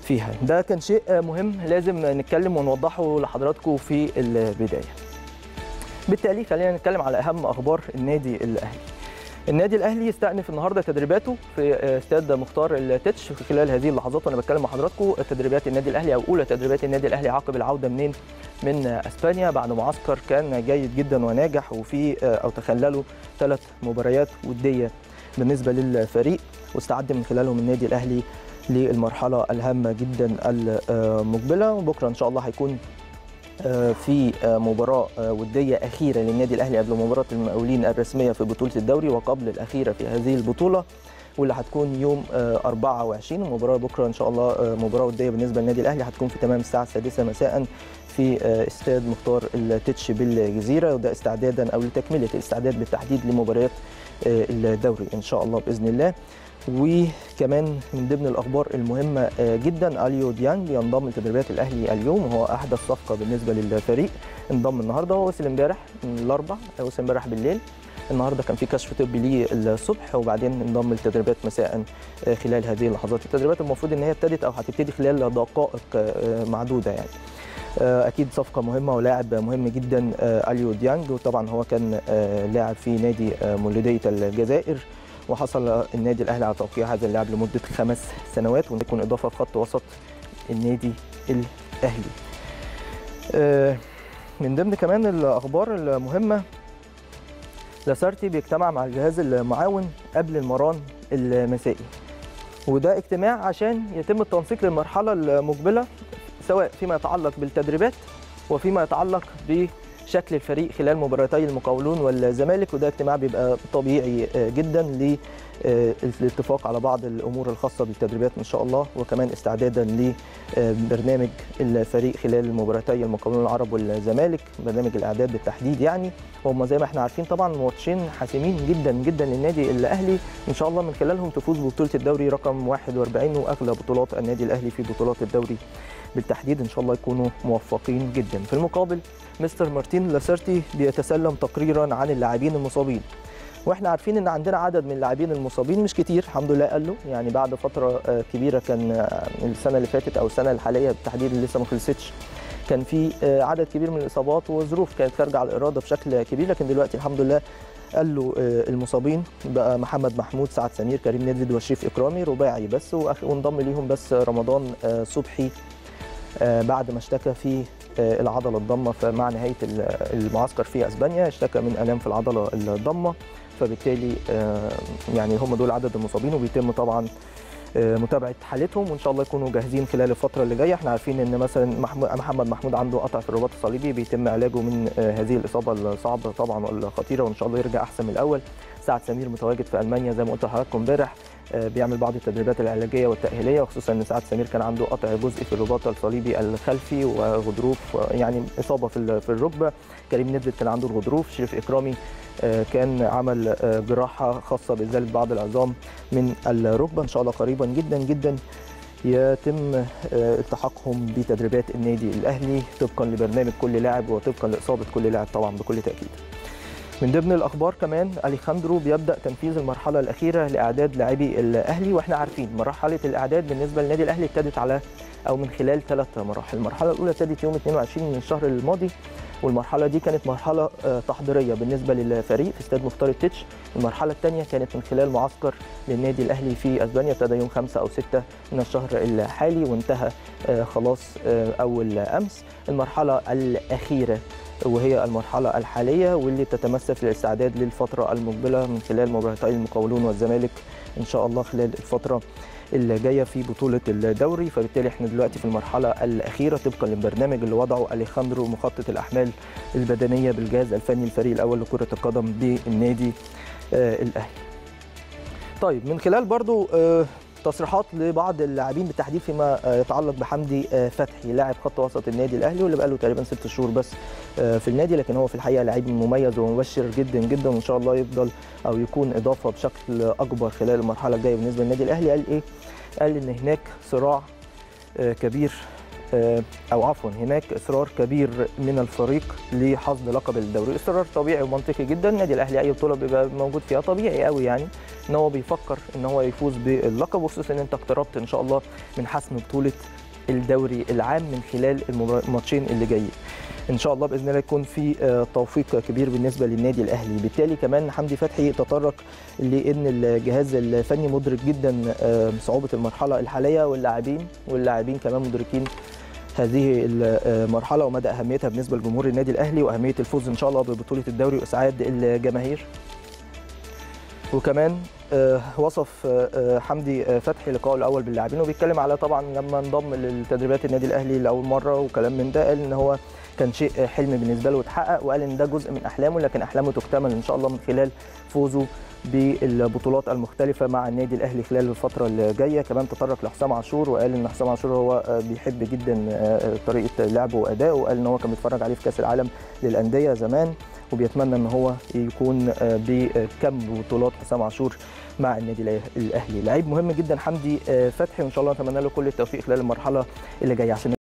فيها ده كان شيء مهم لازم نتكلم ونوضحه لحضراتكم في البدايه بالتالي خلينا نتكلم على اهم اخبار النادي الاهلي النادي الاهلي استأنف النهارده تدريباته في استاد مختار التتش في خلال هذه اللحظات وانا بتكلم مع حضراتكم تدريبات النادي الاهلي او اولى تدريبات النادي الاهلي عقب العوده منين من اسبانيا بعد معسكر كان جيد جدا وناجح وفي او تخللوا ثلاث مباريات وديه بالنسبه للفريق واستعد من خلالهم النادي الاهلي للمرحله الهامه جدا المقبله وبكره ان شاء الله هيكون في مباراة ودية أخيرة للنادي الأهلي قبل مباراة المقاولين الرسمية في بطولة الدوري وقبل الأخيرة في هذه البطولة واللي هتكون يوم 24 المباراة بكرة إن شاء الله مباراة ودية بالنسبة للنادي الأهلي هتكون في تمام الساعة السادسة مساء في استاد مختار التتش بالجزيرة وده استعدادا أو لتكملة الاستعداد بالتحديد لمباريات الدوري إن شاء الله بإذن الله وكمان من ضمن الاخبار المهمه جدا اليو ديانج ينضم لتدريبات الاهلي اليوم وهو احدث صفقه بالنسبه للفريق انضم النهارده هو وصل امبارح الاربع وصل امبارح بالليل النهارده كان في كشف طبي ليه الصبح وبعدين انضم للتدريبات مساء خلال هذه اللحظات التدريبات المفروض ان هي ابتدت او هتبتدي خلال دقائق معدوده يعني اكيد صفقه مهمه ولاعب مهم جدا اليو ديانج وطبعا هو كان لاعب في نادي مولوديه الجزائر وحصل النادي الاهلي على توقيع هذا اللاعب لمده خمس سنوات ويكون اضافه في خط وسط النادي الاهلي. من ضمن كمان الاخبار المهمه لاسارتي بيجتمع مع الجهاز المعاون قبل المران المسائي. وده اجتماع عشان يتم التنسيق للمرحله المقبله سواء فيما يتعلق بالتدريبات وفيما يتعلق ب شكل الفريق خلال مباراتي المقاولون والزمالك وده اجتماع بيبقى طبيعي جدا للاتفاق على بعض الامور الخاصه بالتدريبات ان شاء الله وكمان استعدادا لبرنامج الفريق خلال مباراتي المقاولون العرب والزمالك برنامج الاعداد بالتحديد يعني وهم زي ما احنا عارفين طبعا ماتشين حاسمين جدا جدا للنادي الاهلي ان شاء الله من خلالهم تفوز ببطوله الدوري رقم 41 واغلى بطولات النادي الاهلي في بطولات الدوري بالتحديد ان شاء الله يكونوا موفقين جدا في المقابل مستر مارتين لاسارتي بيتسلم تقريرا عن اللاعبين المصابين واحنا عارفين ان عندنا عدد من اللاعبين المصابين مش كتير الحمد لله قالوا يعني بعد فتره كبيره كان السنه اللي فاتت او السنه الحاليه بالتحديد اللي لسه ما خلصتش كان في عدد كبير من الاصابات وظروف كانت خارجه على الاراده بشكل كبير لكن دلوقتي الحمد لله قال له المصابين بقى محمد محمود سعد سمير كريم نيدفيد وشريف اكرامي رباعي بس وانضم ليهم بس رمضان صبحي بعد ما اشتكى في العضله الضمه مع نهايه المعسكر في اسبانيا اشتكى من الام في العضله الضمه فبالتالي يعني هم دول عدد المصابين وبيتم طبعا متابعه حالتهم وان شاء الله يكونوا جاهزين خلال الفتره اللي جايه احنا عارفين ان مثلا محمد محمود عنده قطع في الرباط الصليبي بيتم علاجه من هذه الاصابه الصعبه طبعا والخطيره وان شاء الله يرجع احسن من الاول سعد سمير متواجد في المانيا زي ما قلت لحضراتكم امبارح بيعمل بعض التدريبات العلاجيه والتاهيليه وخصوصا ان سعد سمير كان عنده قطع جزء في الرباط الصليبي الخلفي وغضروف يعني اصابه في في الركبه كريم ندفد كان عنده الغضروف شريف اكرامي كان عمل جراحه خاصه بازاله بعض العظام من الركبه ان شاء الله قريبا جدا جدا يتم التحاقهم بتدريبات النادي الاهلي طبقا لبرنامج كل لاعب وطبقا لاصابه كل لاعب طبعا بكل تاكيد. من ضمن الاخبار كمان اليخاندرو بيبدا تنفيذ المرحله الاخيره لاعداد لاعبي الاهلي واحنا عارفين مرحله الاعداد بالنسبه للنادي الاهلي ابتدت على او من خلال ثلاث مراحل المرحله الاولى ابتدت يوم 22 من الشهر الماضي والمرحله دي كانت مرحله تحضيريه بالنسبه للفريق في استاد مختار التتش المرحله الثانيه كانت من خلال معسكر للنادي الاهلي في اسبانيا ابتدى يوم 5 او 6 من الشهر الحالي وانتهى خلاص اول امس المرحله الاخيره وهي المرحلة الحالية واللي بتتمثل في الاستعداد للفترة المقبلة من خلال مباراتي المقاولون والزمالك إن شاء الله خلال الفترة اللي جايه في بطوله الدوري فبالتالي احنا دلوقتي في المرحله الاخيره طبقا للبرنامج اللي وضعه اليخاندرو مخطط الاحمال البدنيه بالجهاز الفني الفريق الاول لكره القدم بالنادي آه الاهلي. طيب من خلال برضو آه تصريحات لبعض اللاعبين بالتحديد فيما يتعلق بحمدي فتحي لاعب خط وسط النادي الاهلي واللي بقاله تقريبا ست شهور بس في النادي لكن هو في الحقيقه لعيب مميز ومبشر جدا جدا وان شاء الله يفضل او يكون اضافه بشكل اكبر خلال المرحله الجايه بالنسبه للنادي الاهلي قال ايه؟ قال ان هناك صراع كبير او عفوا هناك اصرار كبير من الفريق لحصد لقب الدوري اصرار طبيعي ومنطقي جدا النادي الاهلي اي بطوله بيبقى موجود فيها طبيعي قوي يعني ان هو بيفكر ان هو يفوز باللقب وخصوصا ان انت اقتربت ان شاء الله من حسم بطوله الدوري العام من خلال الماتشين اللي جايين ان شاء الله باذن الله يكون في توفيق كبير بالنسبه للنادي الاهلي بالتالي كمان حمدي فتحي تطرق لان الجهاز الفني مدرك جدا صعوبه المرحله الحاليه واللاعبين واللاعبين كمان مدركين هذه المرحله ومدى اهميتها بالنسبه لجمهور النادي الاهلي واهميه الفوز ان شاء الله ببطوله الدوري واسعاد الجماهير وكمان وصف حمدي فتحي لقائه الاول باللاعبين وبيتكلم على طبعا لما انضم لتدريبات النادي الاهلي لاول مره وكلام من ده قال ان هو كان شيء حلم بالنسبه له واتحقق وقال ان ده جزء من احلامه لكن احلامه تكتمل ان شاء الله من خلال فوزه بالبطولات المختلفه مع النادي الاهلي خلال الفتره اللي جايه كمان تطرق لحسام عاشور وقال ان حسام عاشور هو بيحب جدا طريقه لعبه وادائه وقال ان هو كان بيتفرج عليه في كاس العالم للانديه زمان وبيتمنى ان هو يكون بكم بطولات حسام عاشور مع النادي الاهلي لعيب مهم جدا حمدي فتحي وان شاء الله نتمنى له كل التوفيق خلال المرحله اللي جايه عشان